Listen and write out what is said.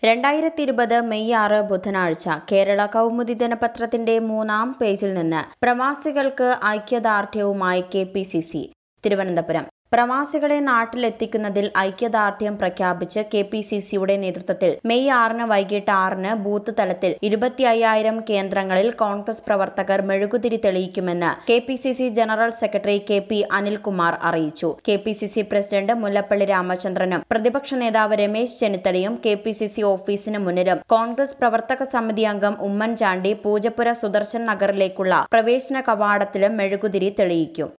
രണ്ടായിരത്തി ഇരുപത് മെയ് ആറ് ബുധനാഴ്ച കേരള കൗമുദി ദിനപത്രത്തിന്റെ മൂന്നാം പേജിൽ നിന്ന് പ്രവാസികൾക്ക് ഐക്യദാർഢ്യവുമായി K P C C Thiruvananthapuram പ്രവാസികളെ നാട്ടിലെത്തിക്കുന്നതിൽ ഐക്യദാർഢ്യം പ്രഖ്യാപിച്ച് കെ പി സി സിയുടെ നേതൃത്വത്തിൽ മെയ് ആറിന് വൈകിട്ട് ആറിന് ബൂത്ത് തലത്തിൽ ഇരുപത്തി അയ്യായിരം കേന്ദ്രങ്ങളിൽ കോൺഗ്രസ് പ്രവർത്തകർ മെഴുകുതിരി തെളിയിക്കുമെന്ന് K P C C general secretary K P Anilkumar അറിയിച്ചു K P C C president Mullappally രാമചന്ദ്രനും പ്രതിപക്ഷ നേതാവ് രമേശ് ചെന്നിത്തലയും കെ പി സി സി ഓഫീസിന് മുന്നിലും കോൺഗ്രസ് പ്രവർത്തക സമിതി അംഗം ഉമ്മൻചാണ്ടി പൂജപ്പുര സുദർശൻ നഗറിലേക്കുള്ള പ്രവേശന കവാടത്തിലും മെഴുകുതിരി തെളിയിക്കും